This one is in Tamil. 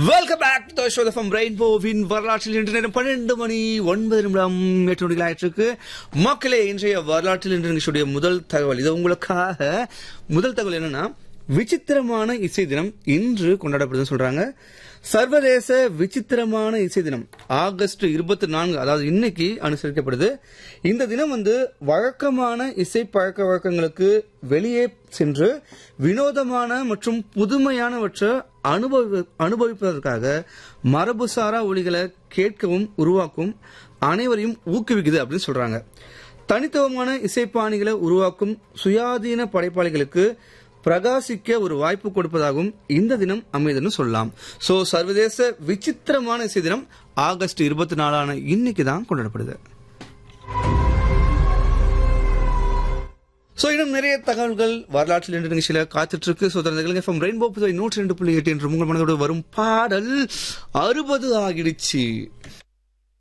welcome back to show from ரெயின்போவின் வரலாற்றில் இன்று நேரம் பன்னெண்டு மணி ஒன்பது நிமிடம் எட்டு மணிகள் ஆயிட்டிருக்கு மக்களே இன்றைய வரலாற்றில் இன்று நிகழ்ச்சியுடைய முதல் தகவல் இது உங்களுக்காக முதல் தகவல் என்னன்னா விசித்திரமான இசை தினம் இன்று கொண்டாடப்படுதுன்னு சொல்றாங்க சர்வதேச விசித்திரமான இசை தினம் ஆகஸ்ட் இருபத்தி நான்கு அதாவது இன்னைக்கு அனுசரிக்கப்படுது இந்த தினம் வந்து வழக்கமான இசை பழக்க வழக்கங்களுக்கு வெளியே சென்று வினோதமான மற்றும் புதுமையானவற்றை அனுபவி அனுபவிப்பதற்காக மரபுசாரா ஒலிகளை கேட்கவும் உருவாக்கும் அனைவரையும் ஊக்குவிக்குது அப்படின்னு சொல்றாங்க தனித்துவமான இசைப்பாணிகளை உருவாக்கும் சுயாதீன படைப்பாளிகளுக்கு பிரகாசிக்க ஒரு வாய்ப்பு கொடுப்பதாகவும் இந்த தினம் அமைதுன்னு சொல்லலாம் சோ சர்வதேச விசித்திரமான இசை தினம் ஆகஸ்ட் இருபத்தி நாலான இன்னைக்கு தான் கொண்டாடப்படுது சோ இன்னும் நிறைய தகவல்கள் வரலாற்றில் என்ற நிகழ்ச்சியில காத்துட்டு இருக்கு சோ தொடர்ந்து எஃப்எம் ரெயின்போ புதுவை நூற்றி ரெண்டு புள்ளி எட்டு என்று உங்கள் மனதோடு வரும் பாடல் அறுபது ஆகிடுச்சு